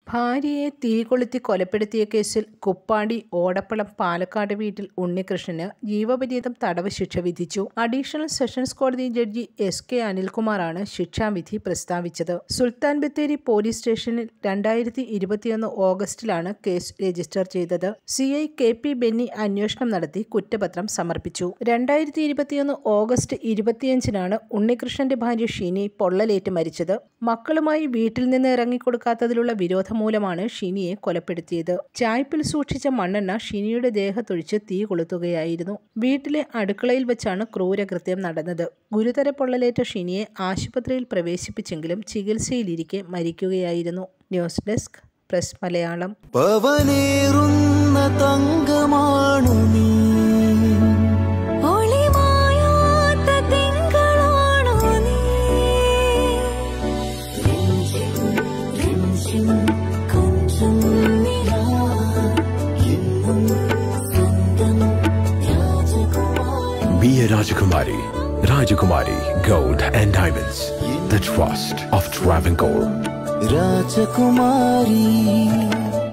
ഭാര്യയെ തീകൊളുത്തി കൊലപ്പെടുത്തിയ കേസിൽ കുപ്പാടി ഓടപ്പളം പാലക്കാട് വീട്ടിൽ ഉണ്ണികൃഷ്ണന് ജീവപര്യന്തം തടവ് ശിക്ഷ വിധിച്ചു അഡീഷണൽ സെഷൻസ് കോടതി ജഡ്ജി എസ് കെ അനിൽകുമാറാണ് ശിക്ഷാവിധി പ്രസ്താവിച്ചത് സുൽത്താൻ ബത്തേരി പോലീസ് സ്റ്റേഷനിൽ രണ്ടായിരത്തി ഇരുപത്തിയൊന്ന് ഓഗസ്റ്റിലാണ് കേസ് രജിസ്റ്റർ ചെയ്തത് C I K P Benny അന്വേഷണം നടത്തി കുറ്റപത്രം സമർപ്പിച്ചു രണ്ടായിരത്തി ഇരുപത്തിയൊന്ന് ഓഗസ്റ്റ് ഇരുപത്തിയഞ്ചിനാണ് ഉണ്ണികൃഷ്ണന്റെ ഭാര്യ ഷിനി പൊള്ളലേറ്റ് മരിച്ചത് മക്കളുമായി വീട്ടിൽ നിന്ന് ഇറങ്ങിക്കൊടുക്കാത്തതിലുള്ള വിരോധം മൂലമാണ് ഷിനിയെ കൊലപ്പെടുത്തിയത് ചായ്പിൽ സൂക്ഷിച്ച മണ്ണെണ്ണ ഷിനിയുടെ ദേഹത്തൊഴിച്ച് തീ കൊളുത്തുകയായിരുന്നു വീട്ടിലെ അടുക്കളയിൽ വെച്ചാണ് ക്രൂരകൃത്യം നടന്നത് ഗുരുതര പൊള്ളലേറ്റ ഷിനിയെ ആശുപത്രിയിൽ പ്രവേശിപ്പിച്ചെങ്കിലും ചികിത്സയിലിരിക്കെ മരിക്കുകയായിരുന്നു ന്യൂസ് ഡെസ്ക് പ്രസ് മലയാളം പവനേറുന്ന തങ്കമാണു നീ ഒളിമായാത്ത തിങ്കളാണോ നീ രഞ്ജിം രഞ്ജിം കൊഞ്ചും നിലാ എന്നും സ്വന്തം രാജകുമാരി Be a Rajakumari. Rajakumari Gold and Diamonds. The trust of Travancore. രാജകുമാരി